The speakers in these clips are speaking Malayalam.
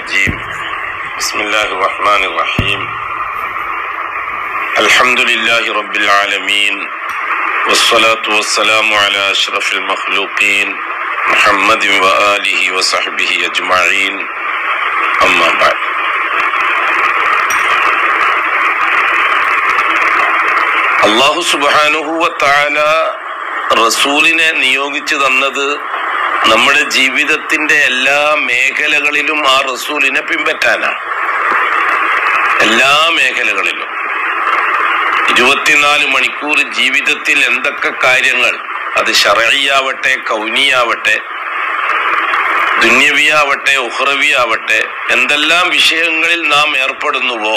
الرجيم بسم الله الرحمن الرحيم الحمد لله رب العالمين والصلاة والسلام على أشرف المخلوقين محمد وآله وصحبه أجمعين أما بعد അള്ളാഹു സുബാനുഹുവ താല റസൂലിനെ നിയോഗിച്ചു തന്നത് നമ്മുടെ ജീവിതത്തിന്റെ എല്ലാ മേഖലകളിലും ആ റസൂലിനെ പിൻപറ്റാനാണ് എല്ലാ മേഖലകളിലും ഇരുപത്തിനാല് മണിക്കൂർ ജീവിതത്തിൽ എന്തൊക്കെ കാര്യങ്ങൾ അത് ഷറയിയാവട്ടെ കൗനിയാവട്ടെ ദുന്യവിയാവട്ടെ ഉഹ്റവിയാവട്ടെ എന്തെല്ലാം വിഷയങ്ങളിൽ നാം ഏർപ്പെടുന്നുവോ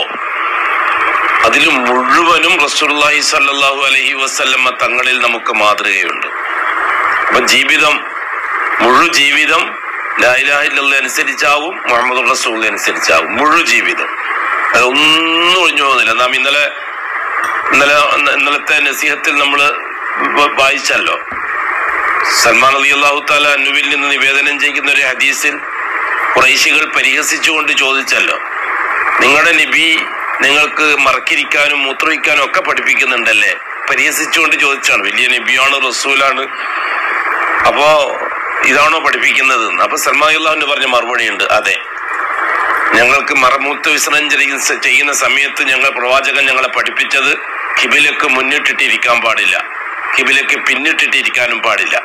അതിൽ മുഴുവനും റസൂലുള്ളാഹി സല്ലല്ലാഹു അലൈഹി വസല്ലമ തങ്ങളിൽ നമുക്ക് മാതൃകയുണ്ട് അപ്പൊ ജീവിതം മുഴു ജീവിതം ലായിലാഹില്ല അനുസരിച്ചാവും മുഹമ്മദ് റസൂൽ അനുസരിച്ചാവും മുഴു ജീവിതം അതൊന്നും ഒഴിഞ്ഞു പോകുന്നില്ല നാം ഇന്നലെ ഇന്നലെ ഇന്നലത്തെ നസീഹത്തിൽ നമ്മൾ വായിച്ചല്ലോ സൽമാൻ അലി അള്ളാഹു താല അനുവിൽ നിന്ന് നിവേദനം ചെയ്യുന്ന ഒരു ഹദീസിൽ കുറൈശികൾ പരിഹസിച്ചുകൊണ്ട് ചോദിച്ചല്ലോ നിങ്ങളുടെ നബി നിങ്ങൾക്ക് മറക്കിരിക്കാനും മൂത്രവിക്കാനും ഒക്കെ പഠിപ്പിക്കുന്നുണ്ടല്ലേ പരിഹസിച്ചുകൊണ്ട് ചോദിച്ചാണ് വലിയ നബിയാണ് റസൂലാണ് അപ്പോ ഇതാണോ പഠിപ്പിക്കുന്നത് എന്ന് അപ്പൊ സൽമാൻ അള്ളാഹുവിന്റെ പറഞ്ഞ മറുപടി ഉണ്ട് അതെ ഞങ്ങൾക്ക് മറമൂത്ത് വിസർജനം ചെയ്യുന്ന ചെയ്യുന്ന സമയത്ത് ഞങ്ങൾ പ്രവാചകൻ ഞങ്ങളെ പഠിപ്പിച്ചത് കിബിലക്ക് മുന്നിട്ടിട്ടിരിക്കാൻ പാടില്ല കിബിലക്ക് പിന്നിട്ടിട്ടിരിക്കാനും പാടില്ല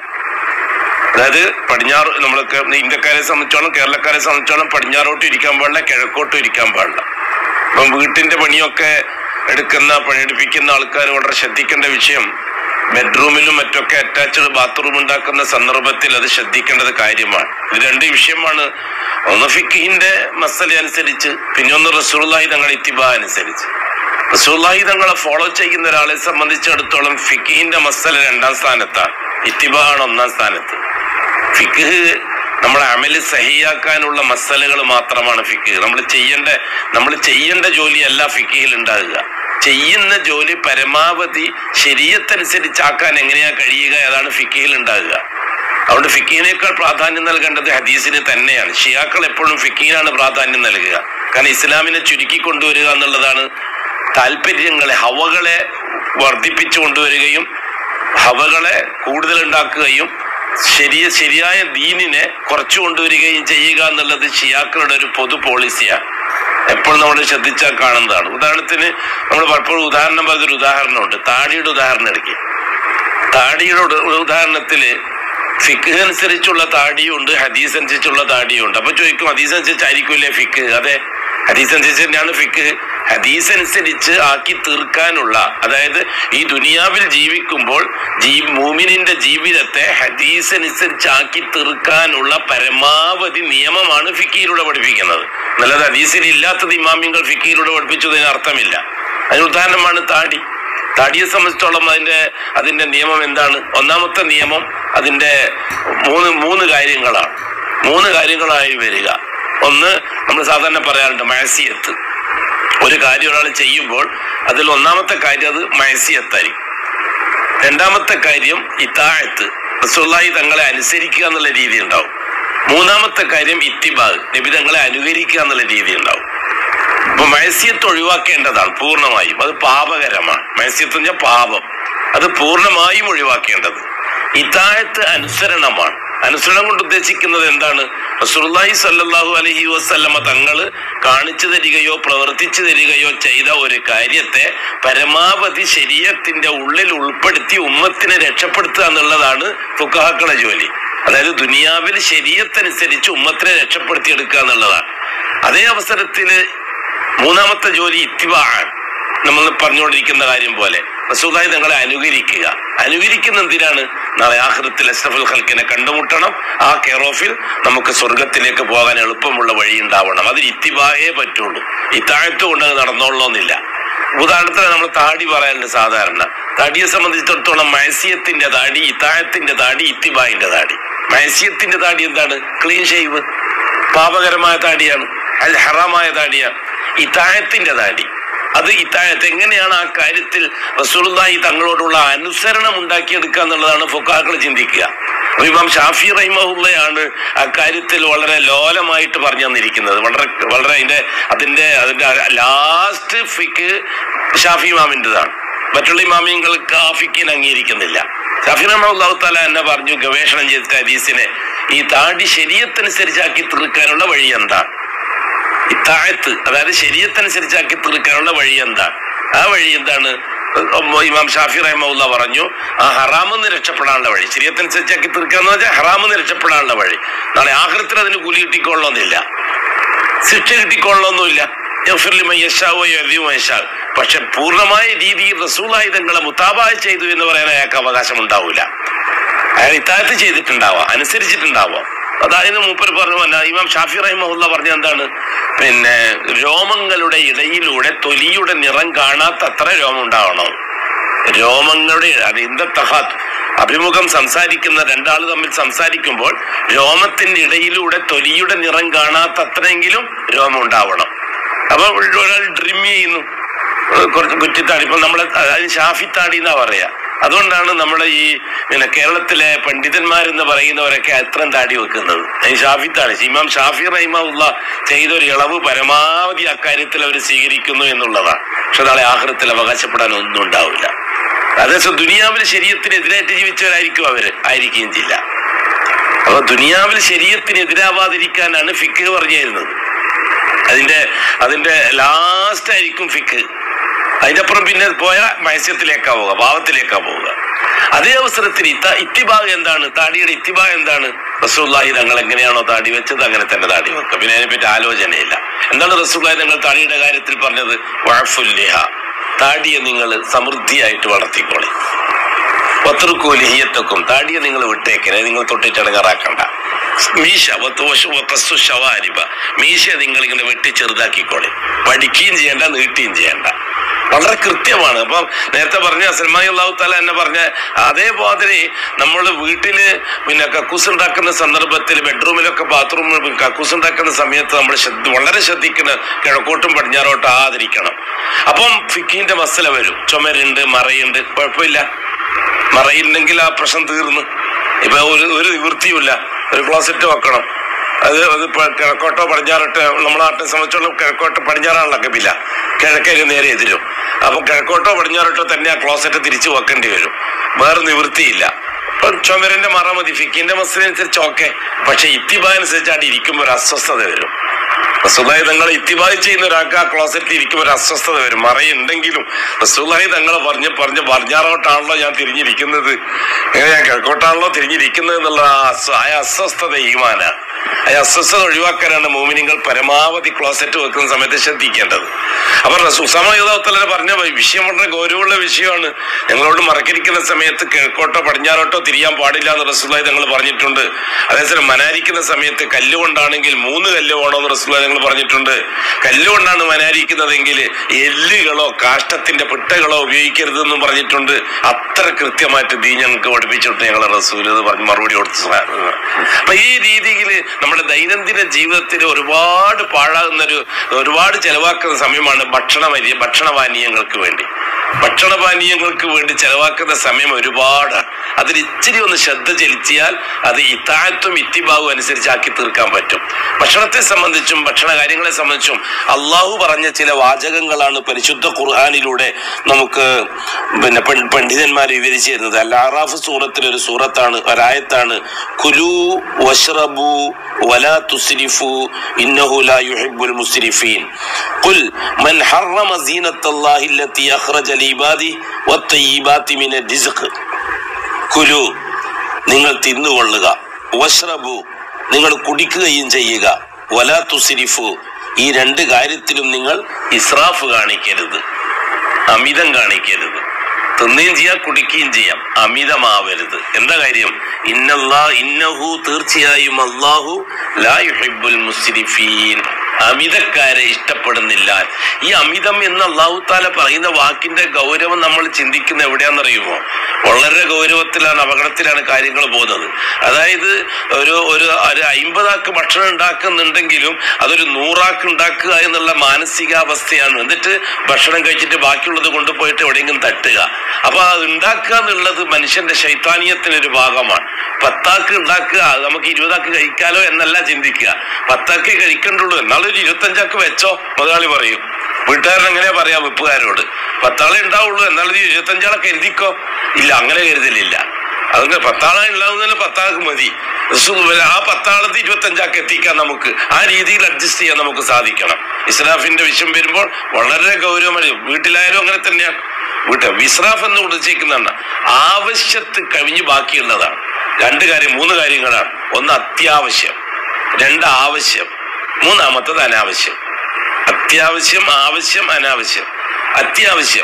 അതായത് പടിഞ്ഞാറ് നമ്മളൊക്കെ ഇന്ത്യക്കാരെ സംബന്ധിച്ചോളം കേരളക്കാരെ സംബന്ധിച്ചോളം പടിഞ്ഞാറോട്ട് ഇരിക്കാൻ പാടില്ല കിഴക്കോട്ടും ഇരിക്കാൻ പാടില്ല അപ്പം വീട്ടിന്റെ പണിയൊക്കെ എടുക്കുന്ന പണിയെടുപ്പിക്കുന്ന ആൾക്കാർ വളരെ ശ്രദ്ധിക്കേണ്ട വിഷയം ബെഡ്റൂമിലും മറ്റൊക്കെ അറ്റാച്ച്ഡ് ബാത്റൂം ഉണ്ടാക്കുന്ന സന്ദർഭത്തിൽ അത് ശ്രദ്ധിക്കേണ്ടത് കാര്യമാണ് ഇത് രണ്ട് വിഷയമാണ് ഒന്ന് ഫിക്കിഹിന്റെ മസല അനുസരിച്ച് പിന്നെ ഒന്ന് റസൂള്ളാഹി തങ്ങളുടെ ഇത്തിബ അനുസരിച്ച് റസൂള്ളാഹി തങ്ങളെ ഫോളോ ചെയ്യുന്ന ഒരാളെ സംബന്ധിച്ചിടത്തോളം ഫിക്കിഹിന്റെ മസല രണ്ടാം സ്ഥാനത്താണ് ഇത്തിബ ആണ് ഒന്നാം സ്ഥാനത്ത് ഫിക്ക് നമ്മളെ അമല് സഹിയാക്കാനുള്ള മസലകൾ മാത്രമാണ് ഫിക്ക് നമ്മൾ ചെയ്യേണ്ട നമ്മൾ ചെയ്യേണ്ട ജോലിയല്ല ഫിക്കിഹിൽ ഉണ്ടാകുക ചെയ്യുന്ന ജോലി പരമാവധി ശരീരത്തനുസരിച്ചാക്കാൻ എങ്ങനെയാ കഴിയുക അതാണ് ഫിക്കിഹിൽ ഉണ്ടാകുക അതുകൊണ്ട് ഫിക്കിഹിനേക്കാൾ പ്രാധാന്യം നൽകേണ്ടത് ഹദീസിന് തന്നെയാണ് ഷിയാക്കൾ എപ്പോഴും ഫിക്കിഹിനാണ് പ്രാധാന്യം നൽകുക കാരണം ഇസ്ലാമിനെ ചുരുക്കി കൊണ്ടുവരിക എന്നുള്ളതാണ് താല്പര്യങ്ങളെ ഹവകളെ വർദ്ധിപ്പിച്ചു കൊണ്ടുവരികയും ഹവകളെ കൂടുതൽ ഉണ്ടാക്കുകയും ശരിയ ശരിയായ ദീനിനെ കുറച്ചു കൊണ്ടുവരികയും ചെയ്യുക എന്നുള്ളത് ഷിയാക്കളുടെ ഒരു പൊതു പോളിസിയാണ് എപ്പോഴും നമ്മൾ ശ്രദ്ധിച്ചാൽ കാണുന്നതാണ് ഉദാഹരണത്തിന് നമ്മൾ പലപ്പോഴും ഉദാഹരണം പറഞ്ഞൊരു ഉദാഹരണമുണ്ട് താടിയുടെ ഉദാഹരണം എടുക്കുക താടിയുടെ ഉദ- ഉദാഹരണത്തില് ഫിക്ക് അനുസരിച്ചുള്ള താടിയുണ്ട് ഹദീസ് അനുസരിച്ചുള്ള താടിയുണ്ട് അപ്പൊ ചോദിക്കും ഹദീസ് അനുസരിച്ചായിരിക്കുമല്ലേ ഫിക്ക് അതെ ഹദീസ് അനുസരിച്ച് തന്നെയാണ് ഫിക്ക് ഹദീസ് അനുസരിച്ച് ആക്കി തീർക്കാനുള്ള അതായത് ഈ ദുനിയാവിൽ ജീവിക്കുമ്പോൾ ജീ മൂമിനിന്റെ ജീവിതത്തെ ഹദീസ് അനുസരിച്ച് ആക്കി തീർക്കാനുള്ള പരമാവധി നിയമമാണ് ഫിക്കിയിലൂടെ പഠിപ്പിക്കുന്നത് നല്ലത് ഹദീസിൽ ഇല്ലാത്തത് ഇമാമിങ്ങൾ ഫിക്കിയിലൂടെ പഠിപ്പിച്ചതിന് അർത്ഥമില്ല അതിന് ഉദാഹരണമാണ് താടി താടിയെ സംബന്ധിച്ചോളം അതിന്റെ അതിന്റെ നിയമം എന്താണ് ഒന്നാമത്തെ നിയമം അതിന്റെ മൂന്ന് മൂന്ന് കാര്യങ്ങളാണ് മൂന്ന് കാര്യങ്ങളായി വരിക ഒന്ന് നമ്മൾ സാധാരണ പറയാറുണ്ട് മഴസിയത്ത് ഒരു കാര്യം ഒരാൾ ചെയ്യുമ്പോൾ അതിൽ ഒന്നാമത്തെ കാര്യം അത് മഴസിയത്തായിരിക്കും രണ്ടാമത്തെ കാര്യം ഇത്താഴത്ത് റസൂള്ളാഹി തങ്ങളെ അനുസരിക്കുക എന്നുള്ള രീതി ഉണ്ടാവും മൂന്നാമത്തെ കാര്യം ഇത്തിബാഗ് നബി തങ്ങളെ അനുകരിക്കുക എന്നുള്ള രീതി ഉണ്ടാവും അപ്പൊ മത്സ്യത്ത് ഒഴിവാക്കേണ്ടതാണ് പൂർണ്ണമായും അത് പാപകരമാണ് മത്സ്യത്ത് പറഞ്ഞാൽ പാപം അത് പൂർണ്ണമായും ഒഴിവാക്കേണ്ടത് ഇതാഴത്ത് അനുസരണമാണ് അനുസരണം കൊണ്ട് ഉദ്ദേശിക്കുന്നത് എന്താണ് റസൂലുള്ളാഹി സ്വല്ലല്ലാഹു അലൈഹി വസല്ലമ തങ്ങള് കാണിച്ചു തരികയോ പ്രവർത്തിച്ചു തരികയോ ചെയ്ത ഒരു കാര്യത്തെ പരമാവധി ശരീരത്തിന്റെ ഉള്ളിൽ ഉൾപ്പെടുത്തി ഉമ്മത്തിനെ രക്ഷപ്പെടുത്തുക എന്നുള്ളതാണ് ഫുക്കഹാക്കളെ ജോലി അതായത് ദുനിയാവിൽ ശരീരത്തനുസരിച്ച് ഉമ്മത്തിനെ രക്ഷപ്പെടുത്തിയെടുക്കുക എന്നുള്ളതാണ് അതേ അവസരത്തില് മൂന്നാമത്തെ ജോലി ഇത്തിബാണ് നമ്മൾ പറഞ്ഞുകൊണ്ടിരിക്കുന്ന കാര്യം പോലെ റസൂദായി തങ്ങളെ അനുകരിക്കുക അനുകരിക്കുന്ന എന്തിനാണ് നാളെ ആഹൃത്തിൽ അഷ്റഫുൽ ഖൽക്കിനെ കണ്ടുമുട്ടണം ആ കെയർ ഓഫിൽ നമുക്ക് സ്വർഗത്തിലേക്ക് പോകാൻ എളുപ്പമുള്ള വഴി ഉണ്ടാവണം അതിന് ഇത്തിബായേ പറ്റുള്ളൂ ഇത്താഴത്ത് കൊണ്ട് അത് നടന്നോളണമെന്നില്ല ഉദാഹരണത്തിന് നമ്മൾ താടി പറയാറുണ്ട് സാധാരണ താടിയെ സംബന്ധിച്ചിടത്തോളം മത്സ്യത്തിന്റെ താടി ഇത്താഴത്തിന്റെ താടി ഇത്തിബായിന്റെ താടി മത്സ്യത്തിന്റെ താടി എന്താണ് ക്ലീൻ ഷേവ് പാപകരമായ താടിയാണ് അൽ ഹറാമായ താടിയാണ് ഇത്താഴത്തിന്റെ താടി അത് ഇത്താഴത്ത് എങ്ങനെയാണ് ആ കാര്യത്തിൽ റസൂലുള്ളാഹി തങ്ങളോടുള്ള അനുസരണം ഉണ്ടാക്കിയെടുക്കുക എന്നുള്ളതാണ് ഫുക്കാക്കൾ ചിന്തിക്കുക അപ്പൊ ഇമാം ഷാഫി റഹിമഹുള്ളയാണ് അക്കാര്യത്തിൽ വളരെ ലോലമായിട്ട് പറഞ്ഞു തന്നിരിക്കുന്നത് വളരെ വളരെ അതിന്റെ അതിന്റെ അതിന്റെ ലാസ്റ്റ് ഫിക്ക് ഷാഫി ഇമാമിൻ്റെതാണ് മറ്റുള്ള ഇമാമിങ്ങൾക്ക് ആ ഫിക്കിന് അംഗീകരിക്കുന്നില്ല ഷാഫി റഹ്മുല്ലാഹു താല എന്നെ പറഞ്ഞു ഗവേഷണം ചെയ്തിട്ട് ഹദീസിനെ ഈ താടി ശരീരത്തനുസരിച്ചാക്കി തീർക്കാനുള്ള വഴി എന്താ ഈ താഴത്ത് അതായത് ശരീരത്തനുസരിച്ചാക്കി തീർക്കാനുള്ള വഴി എന്താ ആ വഴി എന്താണ് ഇമാം ഷാഫി റഹ്മുല്ല പറഞ്ഞു ആ ഹറാമെന്ന് രക്ഷപ്പെടാനുള്ള വഴി ശരീരത്തനുസരിച്ചാക്കി തീർക്കാന്ന് വെച്ചാൽ ഹറാമെന്ന് രക്ഷപ്പെടാനുള്ള വഴി നാളെ ആഹൃത്തിൽ അതിന് കൂലി കിട്ടിക്കൊള്ളണമെന്നില്ല ശിക്ഷ കിട്ടിക്കൊള്ളണമെന്നില്ല പക്ഷെ പൂർണ്ണമായ രീതിയിൽ റസൂലായുധങ്ങളെ മുത്താബായ ചെയ്തു എന്ന് പറയാൻ അയാൾക്ക് അവകാശം ഉണ്ടാവില്ല അയാൾ ഇത്താഴത്ത് ചെയ്തിട്ടുണ്ടാവാം അനുസരിച്ചിട്ടുണ്ടാവാം അതായത് മൂപ്പര് പറഞ്ഞു അല്ല ഇമാം ഷാഫി റഹിമുള്ള പറഞ്ഞ എന്താണ് പിന്നെ രോമങ്ങളുടെ ഇടയിലൂടെ തൊലിയുടെ നിറം കാണാത്തത്ര രോമം ഉണ്ടാവണം രോമങ്ങളുടെ അത് ഇന്ത തഹാത്ത് അഭിമുഖം സംസാരിക്കുന്ന രണ്ടാൾ തമ്മിൽ സംസാരിക്കുമ്പോൾ രോമത്തിന്റെ ഇടയിലൂടെ തൊലിയുടെ നിറം കാണാത്തത്രയെങ്കിലും രോമം ഉണ്ടാവണം അപ്പൊ ഒരാൾ ഡ്രിം ചെയ്യുന്നു ഏഹ് കുറച്ച് കുറ്റിത്താടി ഇപ്പൊ നമ്മളെ അതായത് ഷാഫിത്താടി എന്നാ പറയാ അതുകൊണ്ടാണ് നമ്മുടെ ഈ പിന്നെ കേരളത്തിലെ പണ്ഡിതന്മാരെന്ന് പറയുന്നവരൊക്കെ അത്രയും താടി വെക്കുന്നത് ഈ ഷാഫിത്താണ് ഇമാം ഷാഫി റഹിമുള്ള ചെയ്ത ഒരു ഇളവ് പരമാവധി അക്കാര്യത്തിൽ അവർ സ്വീകരിക്കുന്നു എന്നുള്ളതാണ് പക്ഷെ നാളെ ആഹൃത്തിൽ അവകാശപ്പെടാൻ ഒന്നും ഉണ്ടാവില്ല അതേസമയം ദുനിയാവിൽ ശരീരത്തിനെതിരായിട്ട് ജീവിച്ചവരായിരിക്കും അവര് ആയിരിക്കുകയും ചെയ്യില്ല അപ്പൊ ദുനിയാവിൽ ശരീരത്തിനെതിരാവാതിരിക്കാനാണ് ഫിക്ക് പറഞ്ഞു തരുന്നത് അതിന്റെ അതിന്റെ ലാസ്റ്റ് ആയിരിക്കും ഫിക്ക് അതിന്റെ അപ്പുറം പിന്നെ പോയ മത്സ്യത്തിലേക്കാ പോവുക ഭാവത്തിലേക്കാ പോവുക അതേ അവസരത്തിൽ ഇത്ത ഇത്തിബാഗ് എന്താണ് താടിയുടെ ഇത്തിബാഗ് എന്താണ് റസൂല്ലാഹി തങ്ങൾ എങ്ങനെയാണോ താടി വെച്ചത് അങ്ങനെ തന്നെ താടി വെക്കുക പിന്നെ അതിനെപ്പറ്റി ആലോചനയില്ല എന്താണ് റസൂല്ലാഹി തങ്ങൾ താടിയുടെ കാര്യത്തിൽ പറഞ്ഞത് വഴഫുല്ലിഹ താടിയെ നിങ്ങൾ സമൃദ്ധിയായിട്ട് വളർത്തിക്കോളി പത്രുക്കൂലിഹിയത്തക്കും താടിയെ നിങ്ങൾ വിട്ടേക്കനെ നിങ്ങൾ തൊട്ടിച്ചടങ്ങാറാക്കണ്ട മീശ വത്തുവശു ശവാരിബ മീശ നിങ്ങൾ ഇങ്ങനെ വെട്ടി ചെറുതാക്കിക്കോളി പഠിക്കുകയും ചെയ്യണ്ട നീട്ടുകയും ചെയ്യണ്ട വളരെ കൃത്യമാണ് അപ്പം നേരത്തെ പറഞ്ഞ സൽമാൻ അള്ളാഹു താല എന്നെ പറഞ്ഞ അതേപോലെ നമ്മൾ വീട്ടില് പിന്നെ കക്കൂസ് ഉണ്ടാക്കുന്ന സന്ദർഭത്തിൽ ബെഡ്റൂമിലൊക്കെ ബാത്റൂമിൽ കക്കൂസ് ഉണ്ടാക്കുന്ന സമയത്ത് നമ്മൾ ശ്രദ്ധ വളരെ ശ്രദ്ധിക്കണം കിഴക്കോട്ടും പടിഞ്ഞാറോട്ടും ആദരിക്കണം അപ്പം ഫിക്കിന്റെ മസല വരും ചുമരുണ്ട് മറയുണ്ട് കുഴപ്പമില്ല മറയില്ലെങ്കിൽ ആ പ്രശ്നം തീർന്നു ഇപ്പൊ ഒരു ഒരു നിവൃത്തിയുമില്ല ഒരു ക്ലോസറ്റ് വെക്കണം അത് അത് ഇപ്പൊ കിഴക്കോട്ടോ പടിഞ്ഞാറോട്ടോ നമ്മളെ നാട്ടിനെ സംബന്ധിച്ചോളം കിഴക്കോട്ടോ പടിഞ്ഞാറാണല്ലോ കബില കിഴക്കേന് നേരെ എതിരും അപ്പൊ കിഴക്കോട്ടോ പടിഞ്ഞാറോട്ടോ തന്നെ ആ ക്ലോസറ്റ് തിരിച്ചു വെക്കേണ്ടി വരും വേറെ നിവൃത്തിയില്ല ഇപ്പൊ ചുമരിന്റെ മറ മതി ഫിക്കിന്റെ മസിനനുസരിച്ച് ഓക്കെ പക്ഷെ ഇത്തിബ അനുസരിച്ച് അവിടെ ഇരിക്കുമ്പോൾ ഒരു അസ്വസ്ഥത വരും റസൂലായി തങ്ങളെ ഇത്തിബായി ചെയ്യുന്ന ഒരാൾക്ക് ആ ക്ലോസറ്റിൽ ഇരിക്കുമ്പോൾ ഒരു അസ്വസ്ഥത വരും മറയുണ്ടെങ്കിലും റസൂലായി തങ്ങളെ പറഞ്ഞ് പറഞ്ഞ് പടിഞ്ഞാറോട്ടാണല്ലോ ഞാൻ തിരിഞ്ഞിരിക്കുന്നത് എങ്ങനെ ഞാൻ കിഴക്കോട്ടാണല്ലോ തിരിഞ്ഞിരിക്കുന്നത് എന്നുള്ള ആ അസ്വ- ആ അസ്വസ്ഥത ഈമാന ആ അസ്വസ്ഥത ഒഴിവാക്കാനാണ് മോമിനിങ്ങൾ പരമാവധി ക്ലോസറ്റ് വെക്കുന്ന സമയത്ത് ശ്രദ്ധിക്കേണ്ടത് അപ്പൊ സുസമ യുദ്ധത്തിലെ പറഞ്ഞ വിഷയം വളരെ ഗൗരവമുള്ള വിഷയമാണ് ഞങ്ങളോട് മറക്കിരിക്കുന്ന സമയത്ത് കിഴക്കോട്ടോ പടിഞ്ഞാറോട്ടോ തിരിയാൻ പാടില്ല എന്ന് റസൂലായി തങ്ങൾ പറഞ്ഞിട്ടുണ്ട് അതേസമയം മനാരിക്കുന്ന സമയത്ത് കല്ലുകൊണ്ടാണെങ്കിൽ മൂന്ന് കല്ല് വേണമെന്ന് റസൂലായി തങ്ങൾ പറഞ്ഞിട്ടുണ്ട് കല്ലുകൊണ്ടാണ് മനാരിക്കുന്നതെങ്കിൽ എല്ലുകളോ കാഷ്ടത്തിന്റെ പിട്ടകളോ ഉപയോഗിക്കരുതെന്നും പറഞ്ഞിട്ടുണ്ട് അത്ര കൃത്യമായിട്ട് ദീ ഞങ്ങൾക്ക് പഠിപ്പിച്ചിട്ട് ഞങ്ങളെ റസൂൽ ഇത് പറഞ്ഞ് മറുപടി കൊടുത്തു അപ്പൊ ഈ രീതിയിൽ നമ്മുടെ ദൈനംദിന ജീവിതത്തിൽ ഒരുപാട് പാഴാകുന്ന ഒരു ഒരുപാട് ചെലവാക്കുന്ന സമയമാണ് ഭക്ഷണ വരി ഭക്ഷണപാനീയങ്ങൾക്ക് വേണ്ടി ഭക്ഷണപാനീയങ്ങൾക്ക് വേണ്ടി ചെലവാക്കുന്ന സമയം ഒരുപാട് അതിൽ ഇച്ചിരി ഒന്ന് ശ്രദ്ധ ചെലുത്തിയാൽ അത് ഇത്താഴത്തും ഇത്തിബാവും അനുസരിച്ചാക്കി തീർക്കാൻ പറ്റും ഭക്ഷണത്തെ സംബന്ധിച്ചും ഭക്ഷണ കാര്യങ്ങളെ സംബന്ധിച്ചും അള്ളാഹു പറഞ്ഞ ചില വാചകങ്ങളാണ് പരിശുദ്ധ ഖുർആാനിലൂടെ നമുക്ക് പിന്നെ പണ്ഡിതന്മാർ പണ്ഡിതന്മാർ വിവരിച്ചു തരുന്നത് അൽ അറാഫ് സൂറത്തിലെ ഒരു സൂറത്താണ് ഒരായത്താണ് കുലു വഷ്റബു വലാ തുസ്രിഫു ഇന്നഹു ലാ യുഹിബ്ബുൽ മുസ്രിഫീൻ ഖുൽ മൻ ഹറമ സീനത്തല്ലാഹി അല്ലതി അഖ്റജ ലിഇബാദി വത്തയ്യിബാതി മിന റിസ്ഖ് കുലു നിങ്ങൾ തിന്നുകൊള്ളുക വഷ്റബു നിങ്ങൾ കുടിക്കുകയും ചെയ്യുക വലാ തുസ്രിഫു ഈ രണ്ട് കാര്യത്തിലും നിങ്ങൾ ഇസ്രാഫ് കാണിക്കരുത് അമിതം കാണിക്കരുത് തിന്നുകയും ചെയ്യാം കുടിക്കുകയും ചെയ്യാം അമിതമാവരുത് എന്താ കാര്യം ഇന്നല്ലാ ഇന്നഹു തീർച്ചയായും അള്ളാഹു ലാ യുഹിബ്ബുൽ മുസ്രിഫീൻ അമിതക്കാരെ ഇഷ്ടപ്പെടുന്നില്ല ഈ അമിതം എന്ന് അള്ളാഹു താല പറയുന്ന വാക്കിന്റെ ഗൗരവം നമ്മൾ ചിന്തിക്കുന്ന എവിടെയാണെന്നറിയുമോ വളരെ ഗൗരവത്തിലാണ് അപകടത്തിലാണ് കാര്യങ്ങൾ പോകുന്നത് അതായത് ഒരു ഒരു ഒരു അയിമ്പതാക്ക് ഭക്ഷണം ഉണ്ടാക്കുന്നുണ്ടെങ്കിലും അതൊരു നൂറാക്ക് ഉണ്ടാക്കുക എന്നുള്ള മാനസികാവസ്ഥയാണ് എന്നിട്ട് ഭക്ഷണം കഴിച്ചിട്ട് ബാക്കിയുള്ളത് കൊണ്ടുപോയിട്ട് എവിടെയെങ്കിലും തട്ടുക അപ്പൊ അത് ഉണ്ടാക്കുക എന്നുള്ളത് മനുഷ്യന്റെ ശൈത്താനീയത്തിന് ഒരു ഭാഗമാണ് പത്താക്ക് ഉണ്ടാക്കുക അത് നമുക്ക് ഇരുപതാക്ക് കഴിക്കാലോ എന്നല്ല ചിന്തിക്കുക പത്താക്കേ കഴിക്കണ്ടുള്ളൂ എന്നാളൊരു ഇരുപത്തഞ്ചാക്ക് വെച്ചോ മുതലാളി പറയും വീട്ടുകാരൻ എങ്ങനെയാ പറയാ വെപ്പുകാരോട് പത്താളെ ഉണ്ടാവുള്ളൂ എന്നാലും ഈ ഇരുപത്തഞ്ചാളെ കരുതിക്കോ ഇല്ല അങ്ങനെ കരുതലില്ല അതൊക്കെ പത്താളെ ഉണ്ടാവുന്നതിന് പത്താൾക്ക് മതി റസൂലുള്ളാഹി ആ പത്താളത്ത് ഇരുപത്തഞ്ചാക്ക് എത്തിക്കാൻ നമുക്ക് ആ രീതിയിൽ അഡ്ജസ്റ്റ് ചെയ്യാൻ നമുക്ക് സാധിക്കണം ഇസ്ലാഫിന്റെ വിഷയം വരുമ്പോൾ വളരെ ഗൗരവമായി വീട്ടിലായാലും അങ്ങനെ തന്നെയാണ് വീട്ടിൽ വിസ്രാഫ് എന്ന് ഉദ്ദേശിക്കുന്നുണ്ട് ആവശ്യത്ത് കവിഞ്ഞ് ബാക്കിയുള്ളതാണ് രണ്ട് കാര്യം മൂന്ന് കാര്യങ്ങളാണ് ഒന്ന് അത്യാവശ്യം രണ്ട് ആവശ്യം മൂന്നാമത്തത് അനാവശ്യം അത്യാവശ്യം ആവശ്യം അനാവശ്യം അത്യാവശ്യം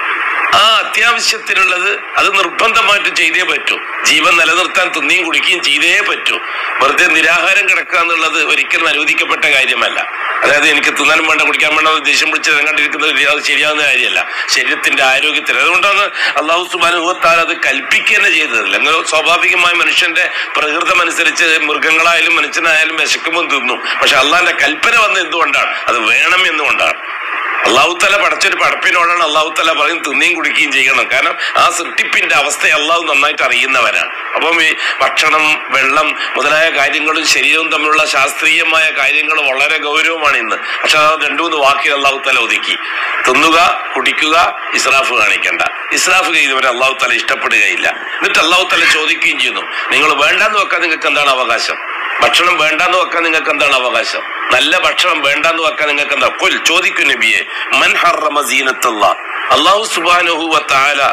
ആ അത്യാവശ്യത്തിനുള്ളത് അത് നിർബന്ധമായിട്ട് ചെയ്തേ പറ്റൂ ജീവൻ നിലനിർത്താൻ തിന്നിയും കുടിക്കുകയും ചെയ്തേ പറ്റൂ വെറുതെ നിരാഹാരം കിടക്കുക എന്നുള്ളത് ഒരിക്കലും അനുവദിക്കപ്പെട്ട കാര്യമല്ല അതായത് എനിക്ക് തിന്നാനും വേണ്ട കുടിക്കാൻ വേണ്ട ദേഷ്യം പിടിച്ച് കണ്ടിരിക്കുന്നത് അത് ശരിയാവുന്ന കാര്യമല്ല ശരീരത്തിന്റെ ആരോഗ്യത്തിന് അതുകൊണ്ടാണ് അള്ളാഹു സുബാനുഭവത്താൽ അത് കൽപ്പിക്കുക തന്നെ ചെയ്തതല്ല അങ്ങനെ സ്വാഭാവികമായ മനുഷ്യന്റെ പ്രകൃതം അനുസരിച്ച് മൃഗങ്ങളായാലും മനുഷ്യനായാലും വിശക്കുമ്പോൾ തിന്നും പക്ഷെ അള്ളാഹിന്റെ കൽപ്പന വന്നത് എന്തുകൊണ്ടാണ് അത് വേണം എന്നുകൊണ്ടാണ് അള്ളാഹുത്തല പടച്ചൊരു പടപ്പിനോടാണ് അള്ളാഹുത്തല പറയും തിന്നുകയും കുടിക്കുകയും ചെയ്യണം കാരണം ആ സൃഷ്ടിപ്പിന്റെ അവസ്ഥ അള്ളാഹു നന്നായിട്ട് അറിയുന്നവരാണ് അപ്പം ഈ ഭക്ഷണം വെള്ളം മുതലായ കാര്യങ്ങളും ശരീരവും തമ്മിലുള്ള ശാസ്ത്രീയമായ കാര്യങ്ങൾ വളരെ ഗൗരവമാണ് ഇന്ന് പക്ഷെ ആ രണ്ടു മൂന്ന് വാക്കിൽ അള്ളാഹുത്തല ഒതുക്കി തിന്നുക കുടിക്കുക ഇസ്രാഫ് കാണിക്കണ്ട ഇസ്രാഫ് ചെയ്തവരെ അള്ളാഹുത്തല ഇഷ്ടപ്പെടുകയില്ല എന്നിട്ട് അള്ളാഹുത്തല ചോദിക്കുകയും ചെയ്യുന്നു നിങ്ങൾ വേണ്ടാന്ന് വെക്കാൻ നിങ്ങൾക്ക് എന്താണ് അവകാശം ഭക്ഷണം വേണ്ടാന്ന് വെക്കാൻ നിങ്ങൾക്ക് എന്താണ് അവകാശം നല്ല ഭക്ഷണം വേണ്ടാന്ന് വെക്കാൻ നിങ്ങൾക്ക് എന്താ കൊൽ ചോദിക്കൂ നബിയെ മൻ ഹറമ സീനത്തല്ല അള്ളാഹു സുബാനുഹു വത്താല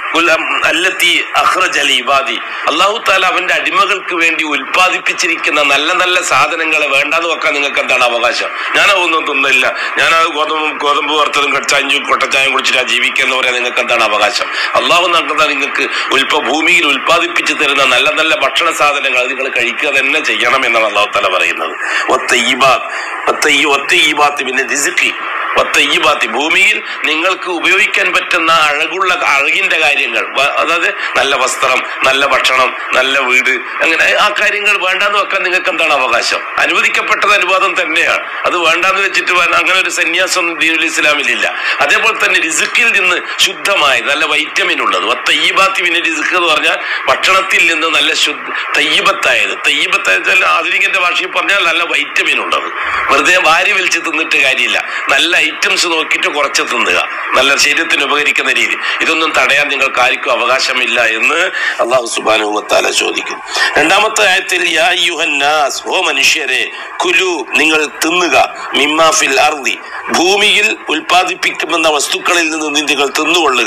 അല്ലത്തി അഹ്റജ ഇബാദി അള്ളാഹു താല അവന്റെ അടിമകൾക്ക് വേണ്ടി ഉൽപ്പാദിപ്പിച്ചിരിക്കുന്ന നല്ല നല്ല സാധനങ്ങളെ വേണ്ടാന്ന് വെക്കാൻ നിങ്ങൾക്ക് എന്താണ് അവകാശം ഞാൻ അതൊന്നും തിന്നില്ല ഞാൻ അത് ഗോതമ്പ് ഗോതമ്പ് വറുത്തതും കടച്ചാഞ്ചും കൊട്ടച്ചായും കുടിച്ചിട്ടാ ജീവിക്കുന്ന പറയാൻ നിങ്ങൾക്ക് എന്താണ് അവകാശം അള്ളാഹു നടക്കുന്ന നിങ്ങൾക്ക് ഉൽപ്പ ഭൂമിയിൽ ഉൽപ്പാദിപ്പിച്ചു തരുന്ന നല്ല നല്ല ഭക്ഷണ സാധനങ്ങൾ അത് നിങ്ങൾ കഴിക്കുക തന്നെ ചെയ്യണം എന്നാണ് അള്ളാഹു താല പറയുന്നത് ഒത്ത ഈബാത്ത് ഒത്ത ഈ ഒത്ത ഈബാത്ത് പിന്നെ റിസിക്കി ഒത്ത ഈബാത്തി ഭൂമിയിൽ നിങ്ങൾക്ക് ഉപയോഗിക്കാൻ പറ്റുന്ന അഴകുള്ള അഴകിന്റെ കാര്യങ്ങൾ വ- അതായത് നല്ല വസ്ത്രം നല്ല ഭക്ഷണം നല്ല വീട് അങ്ങനെ ആ കാര്യങ്ങൾ വേണ്ടാന്ന് വെക്കാൻ നിങ്ങൾക്ക് എന്താണ് അവകാശം അനുവദിക്കപ്പെട്ടത് അനുവാദം തന്നെയാണ് അത് വേണ്ടാന്ന് വെച്ചിട്ട് വേ- അങ്ങനെ ഒരു സന്യാസം ദീനുൽ ഇസ്ലാമിലില്ല അതേപോലെ തന്നെ റിസുക്കിൽ നിന്ന് ശുദ്ധമായ നല്ല വൈറ്റമിൻ ഉള്ളത് തയ്യബാത്തി പിന്നെ റിസുക്ക് എന്ന് പറഞ്ഞാൽ ഭക്ഷണത്തിൽ നിന്ന് നല്ല ശുദ്ധ തയ്യബത്തായത് തയ്യബത്തായത് വെച്ചാൽ ആധുനികന്റെ ഭാഷയിൽ പറഞ്ഞാൽ നല്ല വൈറ്റമിൻ ഉള്ളത് വെറുതെ വാരി വലിച്ച് തിന്നിട്ട് കാര്യമില്ല നല്ല ഐറ്റംസ് നോക്കിയിട്ട് കുറച്ച് തിന്നുക നല്ല ശരീരത്തിന് ഉപകരിക്കുന്ന രീതി ഇതൊന്നും തടയാൻ നിങ്ങൾക്ക് ആർക്കും അവകാശമില്ല എന്ന് അള്ളാഹു സുബാനുവത്താല ചോദിക്കും രണ്ടാമത്തെ ആയത്തിൽ യാ യുഹന്നാസ് ഓ മനുഷ്യരെ കുലു നിങ്ങൾ തിന്നുക മിമ്മാഫിൽ അർദി ഭൂമിയിൽ ഉൽപ്പാദിപ്പിക്കുന്ന വസ്തുക്കളിൽ നിന്ന് നിങ്ങൾ തിന്നുകൊള്ളുക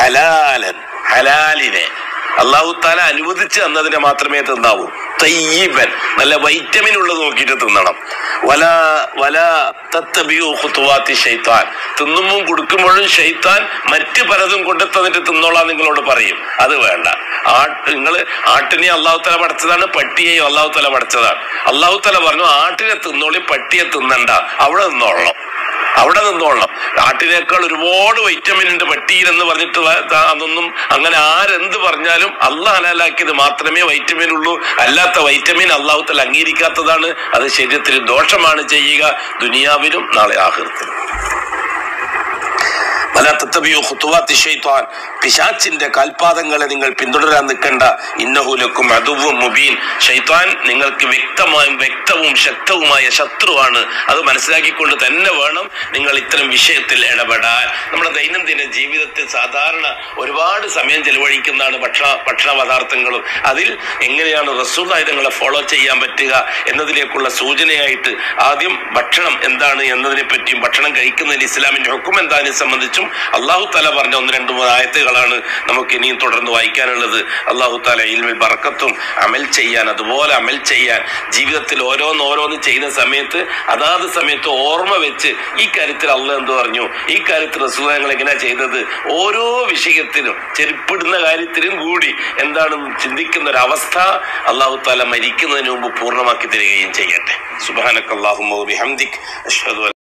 ഹലാലൻ ഹലാലിനെ അള്ളാഹു താല അനുവദിച്ച് തന്നതിനെ മാത്രമേ തിന്നാവൂ തയ്യീബൻ നല്ല വൈറ്റമിൻ ഉള്ളത് നോക്കിയിട്ട് തിന്നണം വല വല തത്തബിയു ഖുത്തുവാത്തി ഷൈത്താൻ തിന്നുമ്പോൾ കൊടുക്കുമ്പോഴും ഷൈത്താൻ മറ്റ് പലതും കൊണ്ട് തന്നിട്ട് തിന്നോളാൻ നിങ്ങളോട് പറയും അത് വേണ്ട ആട്ട് നിങ്ങൾ ആട്ടിനെ അള്ളാഹു തല പഠിച്ചതാണ് പട്ടിയെയും അള്ളാഹു തല പഠിച്ചതാണ് അള്ളാഹു തല പറഞ്ഞു ആട്ടിനെ തിന്നോളി പട്ടിയെ തിന്നണ്ട അവിടെ നിന്നോളണം അവിടെ നിന്നോളണം ആട്ടിനേക്കാൾ ഒരുപാട് വൈറ്റമിൻ ഉണ്ട് പട്ടിയിൽ എന്ന് പറഞ്ഞിട്ട് വ- ത- അതൊന്നും അങ്ങനെ ആരെന്ത് പറഞ്ഞാലും അള്ളാഹ് ഹലാലാക്കിയത് മാത്രമേ വൈറ്റമിൻ ഉള്ളൂ അല്ലാത്ത വൈറ്റമിൻ അള്ളാഹുത്തൽ അംഗീകരിക്കാത്തതാണ് അത് ശരീരത്തിന് ദോഷമാണ് ചെയ്യുക ദുനിയാവിലും നാളെ ആഹൃത്തിലും വലാ തത്തബിയു ഖുതുവാത്തി ശൈത്വാൻ പിശാച്ചിന്റെ കാൽപാദങ്ങളെ നിങ്ങൾ പിന്തുടരാൻ നിൽക്കണ്ട ഇന്നഹുലക്കും അതുവും മുബീൻ ഷൈത്വാൻ നിങ്ങൾക്ക് വ്യക്തമായും വ്യക്തവും ശക്തവുമായ ശത്രുവാണ് അത് മനസ്സിലാക്കിക്കൊണ്ട് തന്നെ വേണം നിങ്ങൾ ഇത്തരം വിഷയത്തിൽ ഇടപെടാൻ നമ്മുടെ ദൈനംദിന ജീവിതത്തിൽ സാധാരണ ഒരുപാട് സമയം ചെലവഴിക്കുന്നതാണ് ഭക്ഷണ ഭക്ഷണ പദാർത്ഥങ്ങളും അതിൽ എങ്ങനെയാണ് റസൂലായുധങ്ങളെ ഫോളോ ചെയ്യാൻ പറ്റുക എന്നതിലേക്കുള്ള സൂചനയായിട്ട് ആദ്യം ഭക്ഷണം എന്താണ് എന്നതിനെ പറ്റിയും ഭക്ഷണം കഴിക്കുന്നതിന് ഇസ്ലാമിന്റെ ഹുക്കും എന്താതിനെ സംബന്ധിച്ചും അള്ളാഹു താല പറഞ്ഞ ഒന്ന് രണ്ട് മൂന്ന് ആയത്തുകളാണ് നമുക്ക് ഇനിയും തുടർന്ന് വായിക്കാനുള്ളത് അള്ളാഹു താല ഇൽമിൽ ബറക്കത്തും അമൽ ചെയ്യാൻ അതുപോലെ അമൽ ചെയ്യാൻ ജീവിതത്തിൽ ഓരോന്ന് ഓരോന്ന് ചെയ്യുന്ന സമയത്ത് അതാത് സമയത്ത് ഓർമ്മ വെച്ച് ഈ കാര്യത്തിൽ അള്ള എന്ത് പറഞ്ഞു ഈ കാര്യത്തിൽ റസൂലങ്ങൾ എങ്ങനെയാ ചെയ്തത് ഓരോ വിഷയത്തിനും ചെരുപ്പിടുന്ന കാര്യത്തിലും കൂടി എന്താണെന്ന് ചിന്തിക്കുന്ന ഒരു അവസ്ഥ അള്ളാഹു താല മരിക്കുന്നതിന് മുമ്പ് പൂർണ്ണമാക്കി തരികയും ചെയ്യട്ടെ സുബാനക്കല്ലാഹുമോ ബിഹംദിക് അഷ്ഹദു അൻ